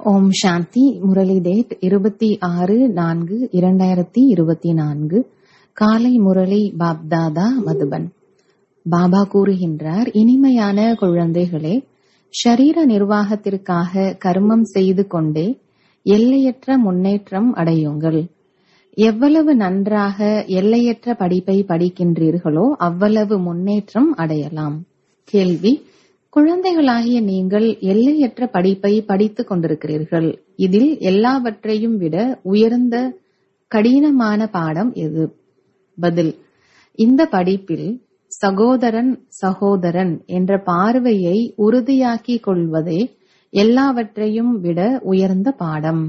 ஓம் சாந்தி Murali date இருபத்தி ஆறு நான்கு இரண்டாயிரத்தி இருபத்தி நான்கு காலை முரளி பாப்தாதா மதுபன் பாபா கூறுகின்றார் இனிமையான குழந்தைகளே ஷரீர நிர்வாகத்திற்காக கர்மம் செய்து கொண்டே எல்லையற்ற முன்னேற்றம் அடையுங்கள் எவ்வளவு நன்றாக எல்லையற்ற படிப்பை படிக்கின்றீர்களோ அவ்வளவு முன்னேற்றம் அடையலாம் கேள்வி குழந்தைகளாகிய நீங்கள் எல்லையற்ற படிப்பை படித்துக் கொண்டிருக்கிறீர்கள் இதில் எல்லாவற்றையும் விட உயர்ந்த கடினமான பாடம் எது பதில் இந்த படிப்பில் சகோதரன் சகோதரன் என்ற பார்வையை உறுதியாக்கிக் கொள்வதே எல்லாவற்றையும் விட உயர்ந்த பாடம்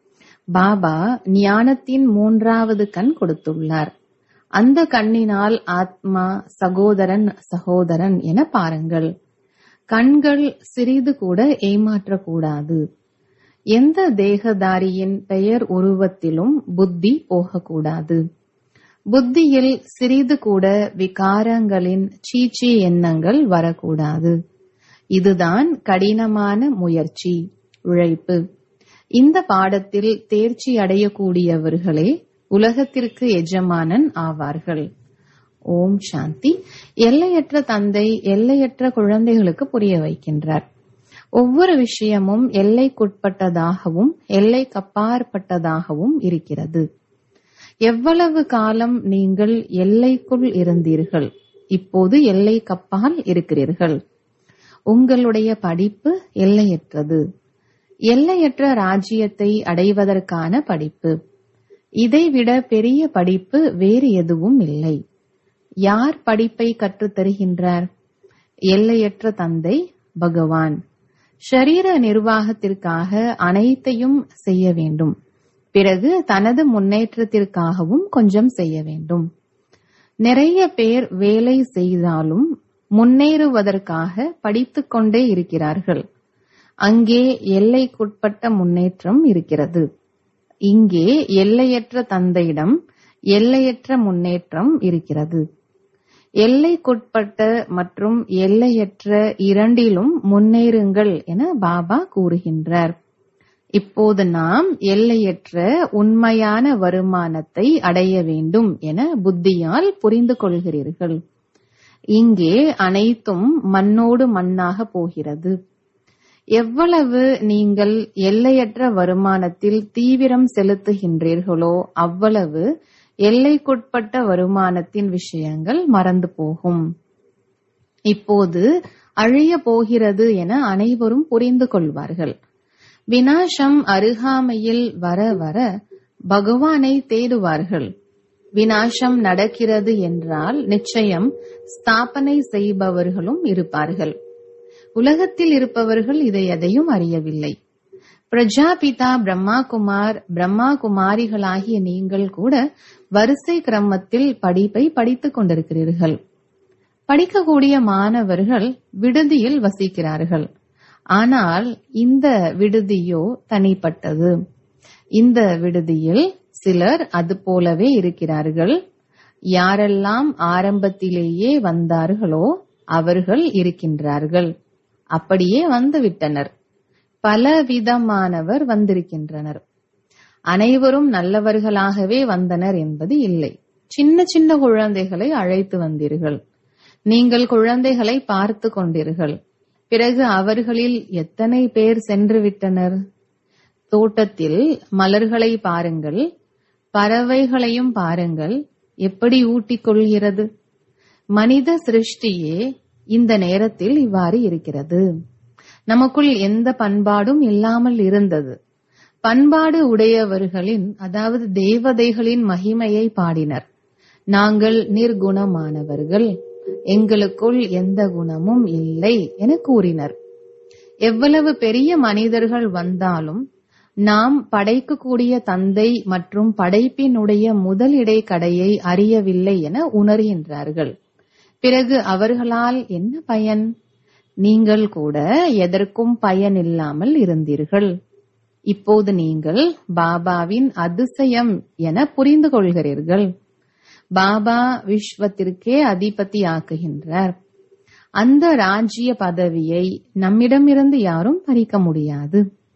பாபா ஞானத்தின் மூன்றாவது கண் கொடுத்துள்ளார் அந்த கண்ணினால் ஆத்மா சகோதரன் சகோதரன் என பாருங்கள் கண்கள் சிறிது கூட ஏமாற்றக்கூடாது எந்த தேகதாரியின் பெயர் உருவத்திலும் புத்தி போகக்கூடாது புத்தியில் சிறிது கூட விகாரங்களின் சீச்சி எண்ணங்கள் வரக்கூடாது இதுதான் கடினமான முயற்சி உழைப்பு இந்த பாடத்தில் தேர்ச்சி அடையக்கூடியவர்களே உலகத்திற்கு எஜமானன் ஆவார்கள் ஓம் சாந்தி எல்லையற்ற தந்தை எல்லையற்ற குழந்தைகளுக்கு புரிய வைக்கின்றார் ஒவ்வொரு விஷயமும் எல்லைக்குட்பட்டதாகவும் எல்லைக்கப்பாற்பட்டதாகவும் இருக்கிறது எவ்வளவு காலம் நீங்கள் எல்லைக்குள் இருந்தீர்கள் இப்போது எல்லைக்கப்பால் இருக்கிறீர்கள் உங்களுடைய படிப்பு எல்லையற்றது எல்லையற்ற ராஜ்யத்தை அடைவதற்கான படிப்பு இதைவிட பெரிய படிப்பு வேறு எதுவும் இல்லை யார் படிப்பை கற்றுத் தருகின்றார் எல்லையற்ற தந்தை பகவான் ஷரீர நிர்வாகத்திற்காக அனைத்தையும் செய்ய வேண்டும் பிறகு தனது முன்னேற்றத்திற்காகவும் கொஞ்சம் செய்ய வேண்டும் நிறைய பேர் வேலை செய்தாலும் முன்னேறுவதற்காக படித்துக் கொண்டே இருக்கிறார்கள் அங்கே எல்லைக்குட்பட்ட முன்னேற்றம் இருக்கிறது இங்கே எல்லையற்ற தந்தையிடம் எல்லையற்ற முன்னேற்றம் இருக்கிறது எல்லைக்குட்பட்ட மற்றும் எல்லையற்ற இரண்டிலும் முன்னேறுங்கள் என பாபா கூறுகின்றார் இப்போது நாம் எல்லையற்ற உண்மையான வருமானத்தை அடைய வேண்டும் என புத்தியால் புரிந்து கொள்கிறீர்கள் இங்கே அனைத்தும் மண்ணோடு மண்ணாக போகிறது எவ்வளவு நீங்கள் எல்லையற்ற வருமானத்தில் தீவிரம் செலுத்துகின்றீர்களோ அவ்வளவு எல்லைக்குட்பட்ட வருமானத்தின் விஷயங்கள் மறந்து போகும் இப்போது அழிய போகிறது என அனைவரும் புரிந்து கொள்வார்கள் வினாசம் அருகாமையில் வர வர பகவானை தேடுவார்கள் வினாசம் நடக்கிறது என்றால் நிச்சயம் ஸ்தாபனை செய்பவர்களும் இருப்பார்கள் உலகத்தில் இருப்பவர்கள் இதை எதையும் அறியவில்லை பிரஜாபிதா பிரம்மா குமார் பிரம்மா குமாரிகளாகிய நீங்கள் கூட வரிசை கிரமத்தில் படிப்பை படித்துக் கொண்டிருக்கிறீர்கள் படிக்கக்கூடிய மாணவர்கள் விடுதியில் வசிக்கிறார்கள் ஆனால் இந்த விடுதியோ தனிப்பட்டது இந்த விடுதியில் சிலர் அது போலவே இருக்கிறார்கள் யாரெல்லாம் ஆரம்பத்திலேயே வந்தார்களோ அவர்கள் இருக்கின்றார்கள் அப்படியே வந்துவிட்டனர் பலவிதமானவர் வந்திருக்கின்றனர் அனைவரும் நல்லவர்களாகவே வந்தனர் என்பது இல்லை சின்ன சின்ன குழந்தைகளை அழைத்து வந்தீர்கள் நீங்கள் குழந்தைகளை பார்த்து கொண்டீர்கள் பிறகு அவர்களில் எத்தனை பேர் சென்று விட்டனர் தோட்டத்தில் மலர்களை பாருங்கள் பறவைகளையும் பாருங்கள் எப்படி ஊட்டிக் கொள்கிறது மனித சிருஷ்டியே இந்த நேரத்தில் இவ்வாறு இருக்கிறது நமக்குள் எந்த பண்பாடும் இல்லாமல் இருந்தது பண்பாடு உடையவர்களின் அதாவது தேவதைகளின் மகிமையை பாடினர் நாங்கள் நிர்குணமானவர்கள் எங்களுக்குள் எந்த குணமும் இல்லை என கூறினர் எவ்வளவு பெரிய மனிதர்கள் வந்தாலும் நாம் படைக்கக்கூடிய தந்தை மற்றும் படைப்பினுடைய முதலிடை கடையை அறியவில்லை என உணர்கின்றார்கள் பிறகு அவர்களால் என்ன பயன் நீங்கள் கூட எதற்கும் பயன் இல்லாமல் இருந்தீர்கள் இப்போது நீங்கள் பாபாவின் அதிசயம் என புரிந்து கொள்கிறீர்கள் பாபா விஸ்வத்திற்கே அதிபதி ஆக்குகின்றார் அந்த ராஜ்ய பதவியை நம்மிடமிருந்து யாரும் பறிக்க முடியாது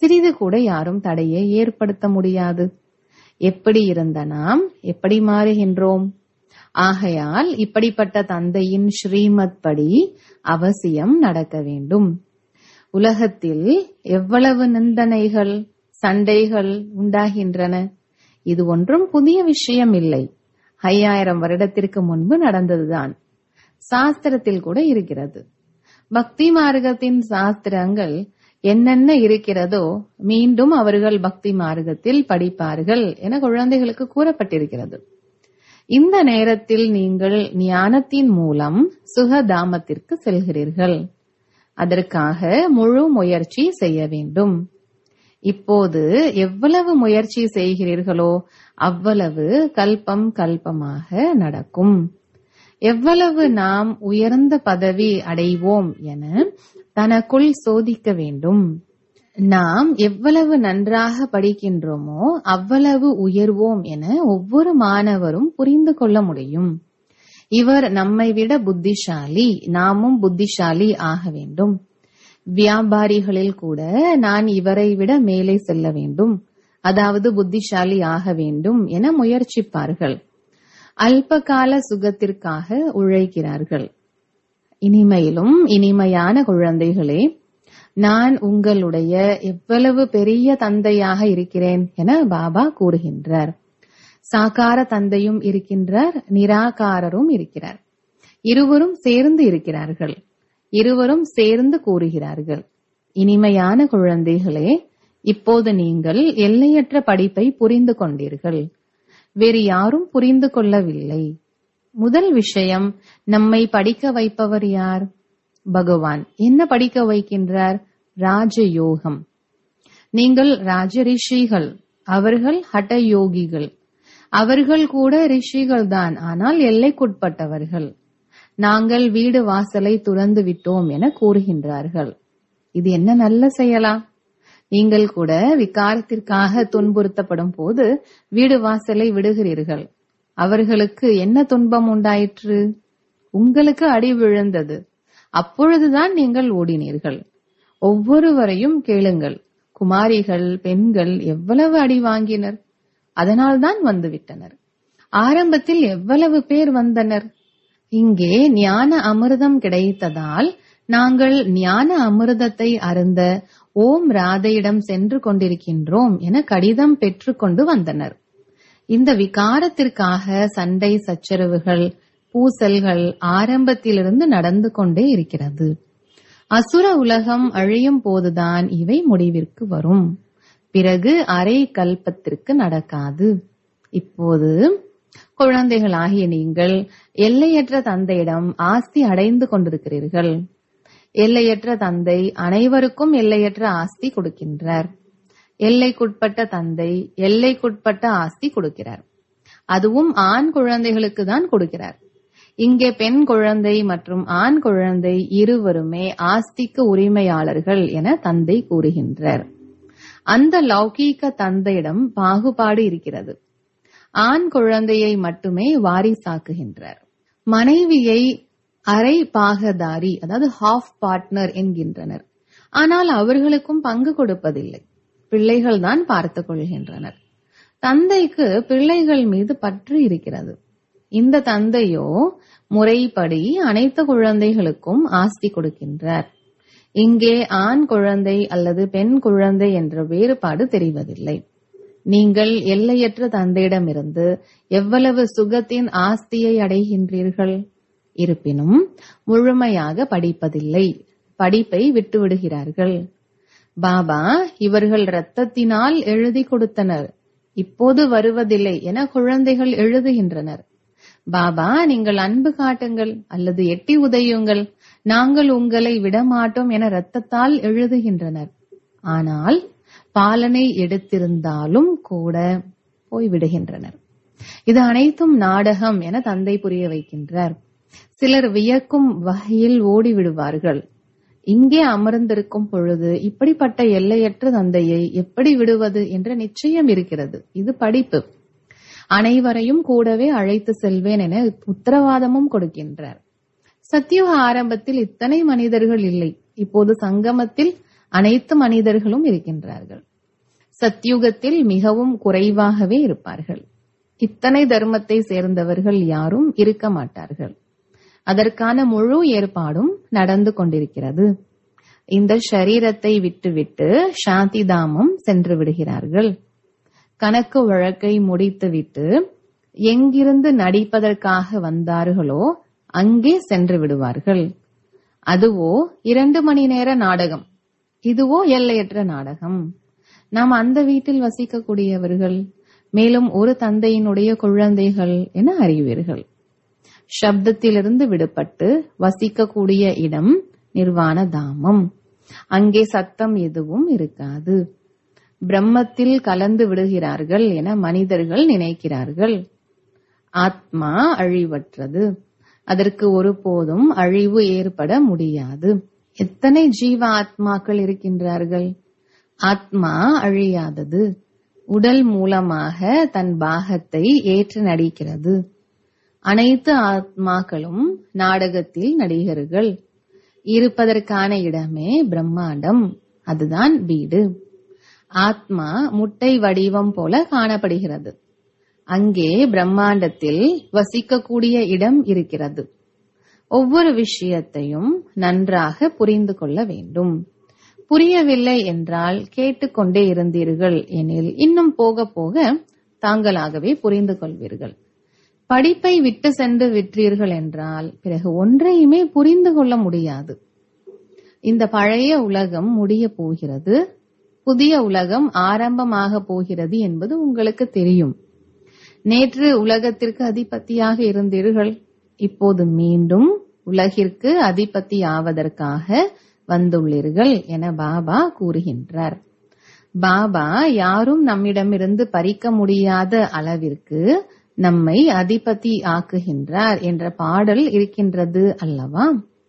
சிறிது கூட யாரும் தடையை ஏற்படுத்த முடியாது எப்படி இருந்த நாம் எப்படி மாறுகின்றோம் ஆகையால் இப்படிப்பட்ட தந்தையின் ஸ்ரீமத் படி அவசியம் நடக்க வேண்டும் உலகத்தில் எவ்வளவு நிந்தனைகள் சண்டைகள் உண்டாகின்றன இது ஒன்றும் புதிய விஷயம் இல்லை ஐயாயிரம் வருடத்திற்கு முன்பு நடந்ததுதான் சாஸ்திரத்தில் கூட இருக்கிறது பக்தி மார்க்கத்தின் சாஸ்திரங்கள் என்னென்ன இருக்கிறதோ மீண்டும் அவர்கள் பக்தி மார்க்கத்தில் படிப்பார்கள் என குழந்தைகளுக்கு கூறப்பட்டிருக்கிறது இந்த நேரத்தில் நீங்கள் ஞானத்தின் மூலம் சுகதாமத்திற்கு செல்கிறீர்கள் அதற்காக முழு முயற்சி செய்ய வேண்டும் இப்போது எவ்வளவு முயற்சி செய்கிறீர்களோ அவ்வளவு கல்பம் கல்பமாக நடக்கும் எவ்வளவு நாம் உயர்ந்த பதவி அடைவோம் என தனக்குள் சோதிக்க வேண்டும் நாம் எவ்வளவு நன்றாக படிக்கின்றோமோ அவ்வளவு உயர்வோம் என ஒவ்வொரு மாணவரும் புரிந்து கொள்ள முடியும் இவர் நம்மை விட புத்திசாலி நாமும் புத்திசாலி ஆக வேண்டும் வியாபாரிகளில் கூட நான் இவரை விட மேலே செல்ல வேண்டும் அதாவது புத்திசாலி ஆக வேண்டும் என முயற்சிப்பார்கள் அல்பகால சுகத்திற்காக உழைக்கிறார்கள் இனிமையிலும் இனிமையான குழந்தைகளே நான் உங்களுடைய எவ்வளவு பெரிய தந்தையாக இருக்கிறேன் என பாபா கூறுகின்றார் சாகார தந்தையும் இருக்கின்றார் நிராகாரரும் இருக்கிறார் இருவரும் சேர்ந்து இருக்கிறார்கள் இருவரும் சேர்ந்து கூறுகிறார்கள் இனிமையான குழந்தைகளே இப்போது நீங்கள் எல்லையற்ற படிப்பை புரிந்து கொண்டீர்கள் வேறு யாரும் புரிந்து கொள்ளவில்லை முதல் விஷயம் நம்மை படிக்க வைப்பவர் யார் பகவான் என்ன படிக்க வைக்கின்றார் ராஜயோகம் நீங்கள் ராஜ ரிஷிகள் அவர்கள் ஹட யோகிகள் அவர்கள் கூட ரிஷிகள் தான் ஆனால் எல்லைக்குட்பட்டவர்கள் நாங்கள் வீடு வாசலை துறந்து விட்டோம் என கூறுகின்றார்கள் இது என்ன நல்ல செயலா நீங்கள் கூட விகாரத்திற்காக துன்புறுத்தப்படும் போது வீடு வாசலை விடுகிறீர்கள் அவர்களுக்கு என்ன துன்பம் உண்டாயிற்று உங்களுக்கு அடி விழுந்தது அப்பொழுதுதான் நீங்கள் ஓடினீர்கள் ஒவ்வொருவரையும் கேளுங்கள் குமாரிகள் பெண்கள் எவ்வளவு அடி வாங்கினர் அதனால்தான் வந்துவிட்டனர் ஆரம்பத்தில் எவ்வளவு பேர் வந்தனர் இங்கே ஞான அமிர்தம் கிடைத்ததால் நாங்கள் ஞான அமிர்தத்தை அருந்த ஓம் ராதையிடம் சென்று கொண்டிருக்கின்றோம் என கடிதம் பெற்றுக்கொண்டு வந்தனர் இந்த விகாரத்திற்காக சண்டை சச்சரவுகள் பூசல்கள் ஆரம்பத்திலிருந்து நடந்து கொண்டே இருக்கிறது அசுர உலகம் அழியும் போதுதான் இவை முடிவிற்கு வரும் பிறகு அரை கல்பத்திற்கு நடக்காது இப்போது குழந்தைகளாகிய நீங்கள் எல்லையற்ற தந்தையிடம் ஆஸ்தி அடைந்து கொண்டிருக்கிறீர்கள் எல்லையற்ற தந்தை அனைவருக்கும் எல்லையற்ற ஆஸ்தி கொடுக்கின்றார் எல்லைக்குட்பட்ட தந்தை எல்லைக்குட்பட்ட ஆஸ்தி கொடுக்கிறார் அதுவும் ஆண் குழந்தைகளுக்கு தான் கொடுக்கிறார் இங்கே பெண் குழந்தை மற்றும் ஆண் குழந்தை இருவருமே ஆஸ்திக்கு உரிமையாளர்கள் என தந்தை கூறுகின்றார் அந்த லௌகீக தந்தையிடம் பாகுபாடு இருக்கிறது ஆண் குழந்தையை மட்டுமே வாரிசாக்குகின்றார் மனைவியை அரை பாகதாரி அதாவது ஹாஃப் பார்ட்னர் என்கின்றனர் ஆனால் அவர்களுக்கும் பங்கு கொடுப்பதில்லை பிள்ளைகள் தான் பார்த்துக் கொள்கின்றனர் தந்தைக்கு பிள்ளைகள் மீது பற்று இருக்கிறது இந்த தந்தையோ முறைப்படி அனைத்து குழந்தைகளுக்கும் ஆஸ்தி கொடுக்கின்றார் இங்கே ஆண் குழந்தை அல்லது பெண் குழந்தை என்ற வேறுபாடு தெரிவதில்லை நீங்கள் எல்லையற்ற தந்தையிடமிருந்து எவ்வளவு சுகத்தின் ஆஸ்தியை அடைகின்றீர்கள் இருப்பினும் முழுமையாக படிப்பதில்லை படிப்பை விட்டுவிடுகிறார்கள் பாபா இவர்கள் இரத்தத்தினால் எழுதி கொடுத்தனர் இப்போது வருவதில்லை என குழந்தைகள் எழுதுகின்றனர் பாபா நீங்கள் அன்பு காட்டுங்கள் அல்லது எட்டி உதையுங்கள் நாங்கள் உங்களை விடமாட்டோம் என இரத்தத்தால் எழுதுகின்றனர் ஆனால் பாலனை எடுத்திருந்தாலும் கூட போய்விடுகின்றனர் இது அனைத்தும் நாடகம் என தந்தை புரிய வைக்கின்றார் சிலர் வியக்கும் வகையில் ஓடிவிடுவார்கள் இங்கே அமர்ந்திருக்கும் பொழுது இப்படிப்பட்ட எல்லையற்ற தந்தையை எப்படி விடுவது என்ற நிச்சயம் இருக்கிறது இது படிப்பு அனைவரையும் கூடவே அழைத்து செல்வேன் என உத்தரவாதமும் கொடுக்கின்றார் சத்தியுக ஆரம்பத்தில் இத்தனை மனிதர்கள் இல்லை இப்போது சங்கமத்தில் அனைத்து மனிதர்களும் இருக்கின்றார்கள் சத்யுகத்தில் மிகவும் குறைவாகவே இருப்பார்கள் இத்தனை தர்மத்தை சேர்ந்தவர்கள் யாரும் இருக்க மாட்டார்கள் அதற்கான முழு ஏற்பாடும் நடந்து கொண்டிருக்கிறது இந்த ஷரீரத்தை விட்டுவிட்டு சாந்தி தாமம் சென்று விடுகிறார்கள் கணக்கு வழக்கை முடித்துவிட்டு எங்கிருந்து நடிப்பதற்காக வந்தார்களோ அங்கே சென்று விடுவார்கள் அதுவோ இரண்டு மணி நேர நாடகம் இதுவோ எல்லையற்ற நாடகம் நாம் அந்த வீட்டில் வசிக்கக்கூடியவர்கள் மேலும் ஒரு தந்தையினுடைய குழந்தைகள் என அறிவீர்கள் சப்தத்திலிருந்து விடுபட்டு வசிக்கக்கூடிய இடம் நிர்வாண தாமம் அங்கே சத்தம் எதுவும் இருக்காது பிரம்மத்தில் கலந்து விடுகிறார்கள் என மனிதர்கள் நினைக்கிறார்கள் ஆத்மா அழிவற்றது அதற்கு ஒருபோதும் அழிவு ஏற்பட முடியாது எத்தனை ஜீவ ஆத்மாக்கள் இருக்கின்றார்கள் ஆத்மா அழியாதது உடல் மூலமாக தன் பாகத்தை ஏற்று நடிக்கிறது அனைத்து ஆத்மாக்களும் நாடகத்தில் நடிகர்கள் இருப்பதற்கான இடமே பிரம்மாண்டம் அதுதான் வீடு ஆத்மா முட்டை வடிவம் போல காணப்படுகிறது அங்கே பிரம்மாண்டத்தில் வசிக்கக்கூடிய இடம் இருக்கிறது ஒவ்வொரு விஷயத்தையும் நன்றாக புரிந்து கொள்ள வேண்டும் புரியவில்லை என்றால் கேட்டுக்கொண்டே இருந்தீர்கள் எனில் இன்னும் போக போக தாங்களாகவே புரிந்து கொள்வீர்கள் படிப்பை விட்டு சென்று விற்றீர்கள் என்றால் பிறகு ஒன்றையுமே புரிந்து கொள்ள முடியாது இந்த பழைய உலகம் முடிய போகிறது புதிய உலகம் ஆரம்பமாக போகிறது என்பது உங்களுக்கு தெரியும் நேற்று உலகத்திற்கு அதிபதியாக இருந்தீர்கள் இப்போது மீண்டும் உலகிற்கு அதிபதி ஆவதற்காக வந்துள்ளீர்கள் என பாபா கூறுகின்றார் பாபா யாரும் நம்மிடமிருந்து பறிக்க முடியாத அளவிற்கு நம்மை அதிபதி ஆக்குகின்றார் என்ற பாடல் இருக்கின்றது அல்லவா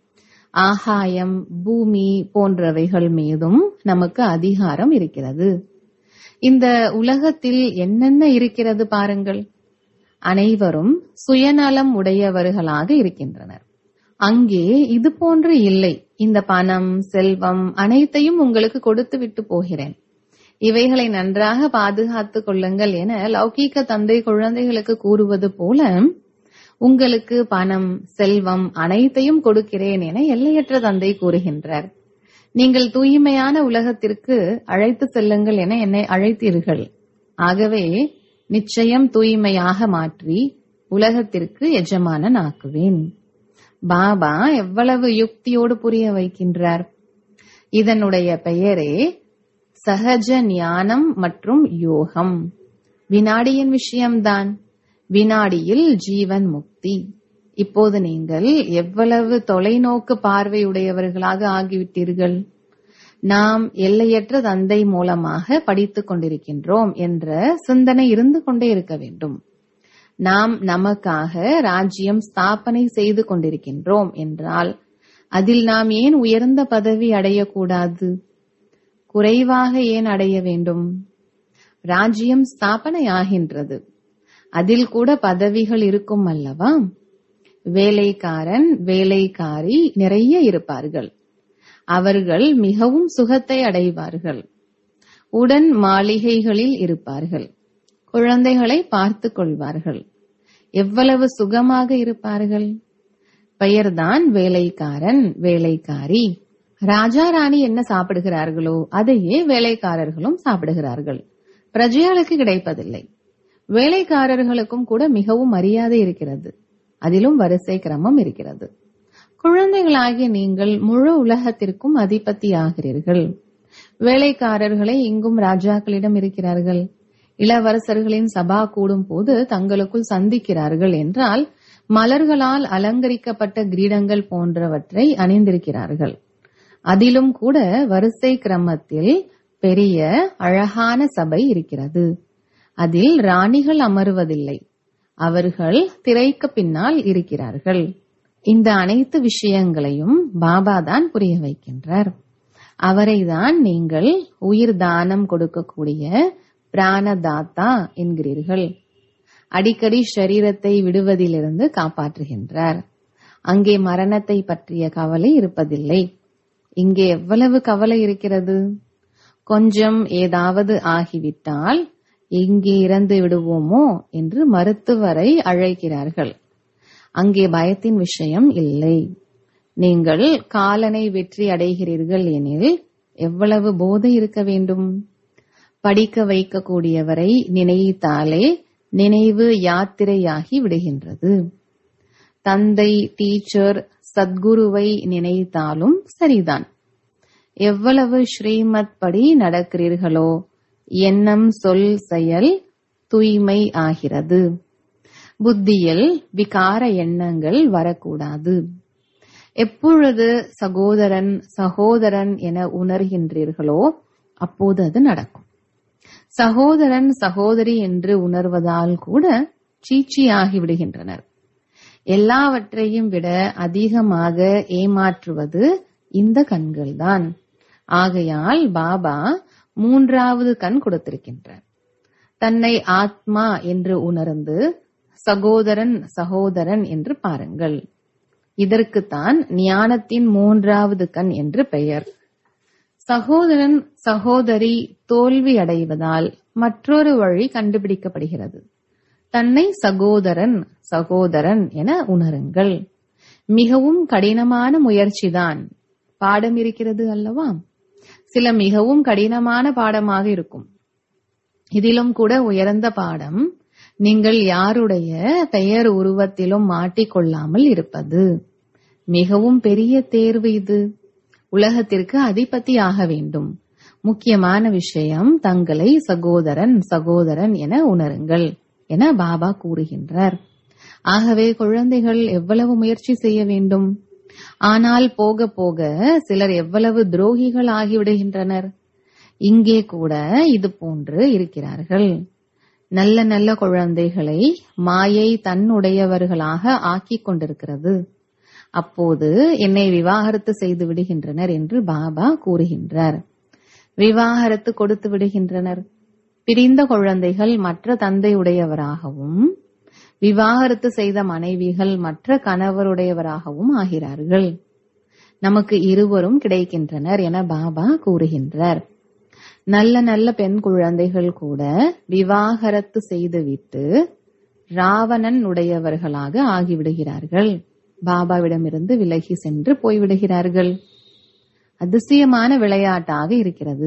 ஆகாயம் பூமி போன்றவைகள் மீதும் நமக்கு அதிகாரம் இருக்கிறது இந்த உலகத்தில் என்னென்ன இருக்கிறது பாருங்கள் அனைவரும் சுயநலம் உடையவர்களாக இருக்கின்றனர் அங்கே இது போன்று இல்லை இந்த பணம் செல்வம் அனைத்தையும் உங்களுக்கு கொடுத்து விட்டு போகிறேன் இவைகளை நன்றாக பாதுகாத்துக் கொள்ளுங்கள் என லௌகீக தந்தை குழந்தைகளுக்கு கூறுவது போல உங்களுக்கு பணம் செல்வம் அனைத்தையும் கொடுக்கிறேன் என எல்லையற்ற தந்தை கூறுகின்றார் நீங்கள் தூய்மையான உலகத்திற்கு அழைத்து செல்லுங்கள் என என்னை அழைத்தீர்கள் ஆகவே நிச்சயம் தூய்மையாக மாற்றி உலகத்திற்கு எஜமானன் ஆக்குவேன் பாபா எவ்வளவு யுக்தியோடு புரிய வைக்கின்றார் இதனுடைய பெயரே சகஜ ஞானம் மற்றும் யோகம் வினாடியின் விஷயம்தான் வினாடியில் ஜீவன் முக்தி இப்போது நீங்கள் எவ்வளவு தொலைநோக்கு பார்வையுடையவர்களாக ஆகிவிட்டீர்கள் நாம் எல்லையற்ற தந்தை மூலமாக படித்துக் கொண்டிருக்கின்றோம் என்ற சிந்தனை இருந்து கொண்டே இருக்க வேண்டும் நாம் நமக்காக ராஜ்யம் ஸ்தாபனை செய்து கொண்டிருக்கின்றோம் என்றால் அதில் நாம் ஏன் உயர்ந்த பதவி அடையக்கூடாது குறைவாக ஏன் அடைய வேண்டும் ராஜ்யம் ஸ்தாபனை ஆகின்றது அதில் கூட பதவிகள் இருக்கும் அல்லவா வேலைக்காரன் வேலைக்காரி நிறைய இருப்பார்கள் அவர்கள் மிகவும் சுகத்தை அடைவார்கள் உடன் மாளிகைகளில் இருப்பார்கள் குழந்தைகளை பார்த்து கொள்வார்கள் எவ்வளவு சுகமாக இருப்பார்கள் பெயர்தான் வேலைக்காரன் வேலைக்காரி ராஜா ராணி என்ன சாப்பிடுகிறார்களோ அதையே வேலைக்காரர்களும் சாப்பிடுகிறார்கள் பிரஜையாளுக்கு கிடைப்பதில்லை வேலைக்காரர்களுக்கும் கூட மிகவும் மரியாதை இருக்கிறது அதிலும் வரிசை கிரமம் இருக்கிறது குழந்தைகளாகிய நீங்கள் முழு உலகத்திற்கும் அதிபதி ஆகிறீர்கள் வேலைக்காரர்களை இங்கும் ராஜாக்களிடம் இருக்கிறார்கள் இளவரசர்களின் சபா கூடும் போது தங்களுக்குள் சந்திக்கிறார்கள் என்றால் மலர்களால் அலங்கரிக்கப்பட்ட கிரீடங்கள் போன்றவற்றை அணிந்திருக்கிறார்கள் அதிலும் கூட வரிசை கிரமத்தில் பெரிய அழகான சபை இருக்கிறது அதில் ராணிகள் அமருவதில்லை அவர்கள் திரைக்கு பின்னால் இருக்கிறார்கள் இந்த அனைத்து விஷயங்களையும் பாபா தான் புரிய வைக்கின்றார் அவரைதான் நீங்கள் உயிர் தானம் கொடுக்கக்கூடிய பிராணதாத்தா என்கிறீர்கள் அடிக்கடி ஷரீரத்தை விடுவதிலிருந்து காப்பாற்றுகின்றார் அங்கே மரணத்தை பற்றிய கவலை இருப்பதில்லை இங்கே எவ்வளவு கவலை இருக்கிறது கொஞ்சம் ஏதாவது ஆகிவிட்டால் எங்கே இறந்து விடுவோமோ என்று மருத்துவரை அழைக்கிறார்கள் அங்கே பயத்தின் விஷயம் இல்லை நீங்கள் காலனை வெற்றி அடைகிறீர்கள் எனில் எவ்வளவு போதை இருக்க வேண்டும் படிக்க வைக்கக்கூடியவரை நினைத்தாலே நினைவு யாத்திரையாகி விடுகின்றது தந்தை டீச்சர் சத்குருவை நினைத்தாலும் சரிதான் எவ்வளவு ஸ்ரீமத் படி நடக்கிறீர்களோ எண்ணம் சொல் செயல் தூய்மை ஆகிறது புத்தியில் விகார எண்ணங்கள் வரக்கூடாது எப்பொழுது சகோதரன் சகோதரன் என உணர்கின்றீர்களோ அப்போது அது நடக்கும் சகோதரன் சகோதரி என்று உணர்வதால் கூட சீச்சியாகி விடுகின்றனர் எல்லாவற்றையும் விட அதிகமாக ஏமாற்றுவது இந்த கண்கள்தான் ஆகையால் பாபா மூன்றாவது கண் கொடுத்திருக்கின்றார் தன்னை ஆத்மா என்று உணர்ந்து சகோதரன் சகோதரன் என்று பாருங்கள் இதற்குத்தான் ஞானத்தின் மூன்றாவது கண் என்று பெயர் சகோதரன் சகோதரி தோல்வி அடைவதால் மற்றொரு வழி கண்டுபிடிக்கப்படுகிறது தன்னை சகோதரன் சகோதரன் என உணருங்கள் மிகவும் கடினமான முயற்சிதான் பாடம் இருக்கிறது அல்லவா சில மிகவும் கடினமான பாடமாக இருக்கும் இதிலும் கூட உயர்ந்த பாடம் நீங்கள் யாருடைய பெயர் உருவத்திலும் மாட்டிக்கொள்ளாமல் இருப்பது மிகவும் பெரிய தேர்வு இது உலகத்திற்கு அதிபதி ஆக வேண்டும் முக்கியமான விஷயம் தங்களை சகோதரன் சகோதரன் என உணருங்கள் என பாபா கூறுகின்றார் ஆகவே குழந்தைகள் எவ்வளவு முயற்சி செய்ய வேண்டும் ஆனால் போக போக சிலர் எவ்வளவு துரோகிகள் ஆகிவிடுகின்றனர் இங்கே கூட இது போன்று இருக்கிறார்கள் நல்ல நல்ல குழந்தைகளை மாயை தன்னுடையவர்களாக ஆக்கிக் கொண்டிருக்கிறது அப்போது என்னை விவாகரத்து செய்து விடுகின்றனர் என்று பாபா கூறுகின்றார் விவாகரத்து கொடுத்து விடுகின்றனர் பிரிந்த குழந்தைகள் மற்ற தந்தையுடையவராகவும் விவாகரத்து செய்த மனைவிகள் மற்ற கணவருடையவராகவும் ஆகிறார்கள் நமக்கு இருவரும் கிடைக்கின்றனர் என பாபா கூறுகின்றார் நல்ல நல்ல பெண் குழந்தைகள் கூட விவாகரத்து செய்துவிட்டு ராவணன் உடையவர்களாக ஆகிவிடுகிறார்கள் பாபாவிடமிருந்து விலகி சென்று போய்விடுகிறார்கள் அதிசயமான விளையாட்டாக இருக்கிறது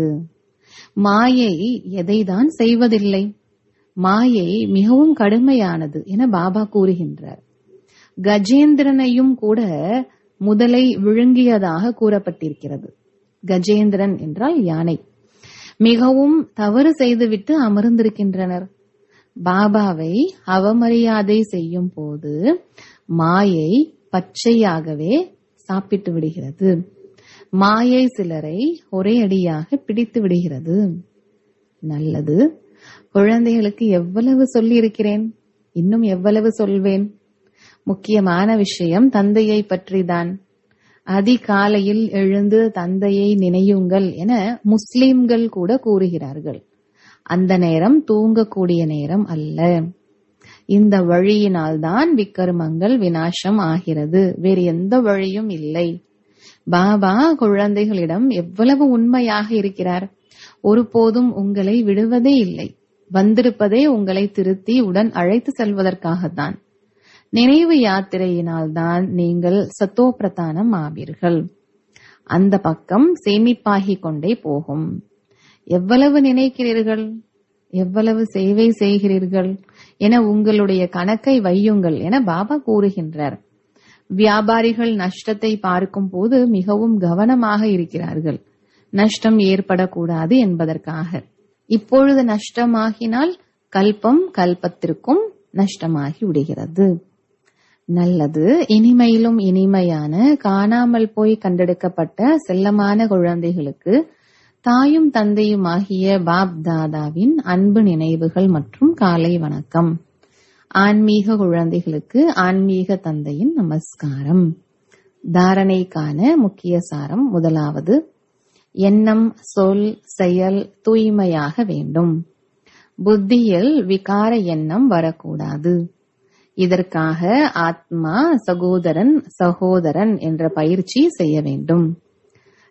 மாயை எதைதான் செய்வதில்லை மாயை மிகவும் கடுமையானது என பாபா கூறுகின்றார் கஜேந்திரனையும் கூட முதலை விழுங்கியதாக கூறப்பட்டிருக்கிறது கஜேந்திரன் என்றால் யானை மிகவும் தவறு செய்துவிட்டு அமர்ந்திருக்கின்றனர் பாபாவை அவமரியாதை செய்யும் போது மாயை பச்சையாகவே சாப்பிட்டு விடுகிறது மாயை சிலரை ஒரே அடியாக பிடித்து விடுகிறது நல்லது குழந்தைகளுக்கு எவ்வளவு சொல்லி இருக்கிறேன் இன்னும் எவ்வளவு சொல்வேன் முக்கியமான விஷயம் தந்தையை பற்றிதான் அதிகாலையில் எழுந்து தந்தையை நினையுங்கள் என முஸ்லிம்கள் கூட கூறுகிறார்கள் அந்த நேரம் தூங்கக்கூடிய நேரம் அல்ல இந்த வழியினால்தான் விக்கர்மங்கள் வினாசம் ஆகிறது வேறு எந்த வழியும் இல்லை பாபா குழந்தைகளிடம் எவ்வளவு உண்மையாக இருக்கிறார் ஒருபோதும் உங்களை விடுவதே இல்லை வந்திருப்பதே உங்களை திருத்தி உடன் அழைத்து செல்வதற்காகத்தான் நினைவு யாத்திரையினால்தான் நீங்கள் சத்தோ பிரதானம் ஆவீர்கள் அந்த பக்கம் சேமிப்பாகிக் கொண்டே போகும் எவ்வளவு நினைக்கிறீர்கள் எவ்வளவு சேவை செய்கிறீர்கள் என உங்களுடைய கணக்கை வையுங்கள் என பாபா கூறுகின்றார் வியாபாரிகள் நஷ்டத்தை பார்க்கும் போது மிகவும் கவனமாக இருக்கிறார்கள் நஷ்டம் ஏற்படக்கூடாது என்பதற்காக இப்பொழுது நஷ்டமாகினால் கல்பம் கல்பத்திற்கும் நஷ்டமாகி விடுகிறது நல்லது இனிமையிலும் இனிமையான காணாமல் போய் கண்டெடுக்கப்பட்ட செல்லமான குழந்தைகளுக்கு தாயும் தந்தையும் ஆகிய பாப் தாதாவின் அன்பு நினைவுகள் மற்றும் காலை வணக்கம் ஆன்மீக குழந்தைகளுக்கு ஆன்மீக தந்தையின் நமஸ்காரம் தாரணைக்கான முக்கிய சாரம் முதலாவது எண்ணம் சொல் செயல் தூய்மையாக வேண்டும் புத்தியில் விகார எண்ணம் வரக்கூடாது இதற்காக ஆத்மா சகோதரன் சகோதரன் என்ற பயிற்சி செய்ய வேண்டும்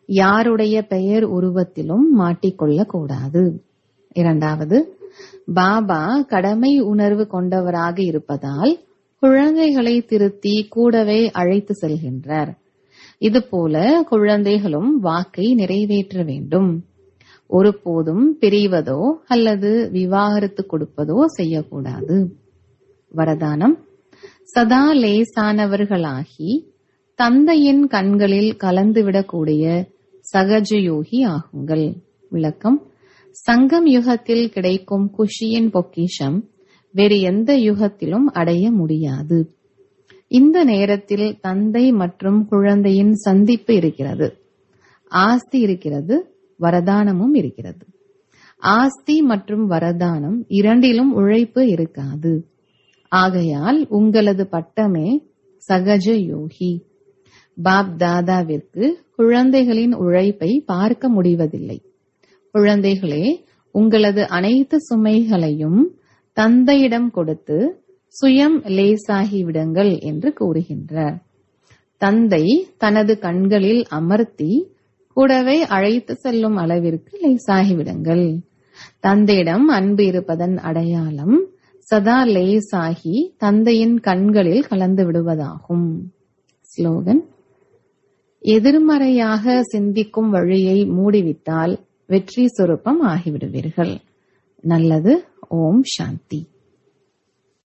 யாருடைய பெயர் உருவத்திலும் மாட்டிக்கொள்ளக் கூடாது இரண்டாவது பாபா கடமை உணர்வு கொண்டவராக இருப்பதால் குழந்தைகளை திருத்தி கூடவே அழைத்து செல்கின்றார் இதுபோல குழந்தைகளும் வாக்கை நிறைவேற்ற வேண்டும் ஒருபோதும் பிரிவதோ அல்லது விவாகரத்து கொடுப்பதோ செய்யக்கூடாது வரதானம் சதா லேசானவர்களாகி தந்தையின் கண்களில் கலந்துவிடக்கூடிய சகஜயோகி ஆகுங்கள் விளக்கம் சங்கம் யுகத்தில் கிடைக்கும் குஷியின் பொக்கிஷம் வேறு எந்த யுகத்திலும் அடைய முடியாது இந்த நேரத்தில் தந்தை மற்றும் குழந்தையின் சந்திப்பு இருக்கிறது ஆஸ்தி இருக்கிறது வரதானமும் இருக்கிறது ஆஸ்தி மற்றும் வரதானம் இரண்டிலும் உழைப்பு இருக்காது ஆகையால் உங்களது பட்டமே சகஜ யோகி பாப் தாதாவிற்கு குழந்தைகளின் உழைப்பை பார்க்க முடிவதில்லை குழந்தைகளே உங்களது அனைத்து சுமைகளையும் தந்தையிடம் கொடுத்து சுயம் லேசாகி விடுங்கள் என்று கூறுகின்றார் தந்தை தனது கண்களில் அமர்த்தி கூடவே அழைத்து செல்லும் அளவிற்கு லேசாகிவிடுங்கள் தந்தையிடம் அன்பு இருப்பதன் அடையாளம் சதா லேசாகி தந்தையின் கண்களில் கலந்து விடுவதாகும் ஸ்லோகன் எதிர்மறையாக சிந்திக்கும் வழியை மூடிவிட்டால் வெற்றி சுரூபம் ஆகிவிடுவீர்கள் நல்லது ஓம் சாந்தி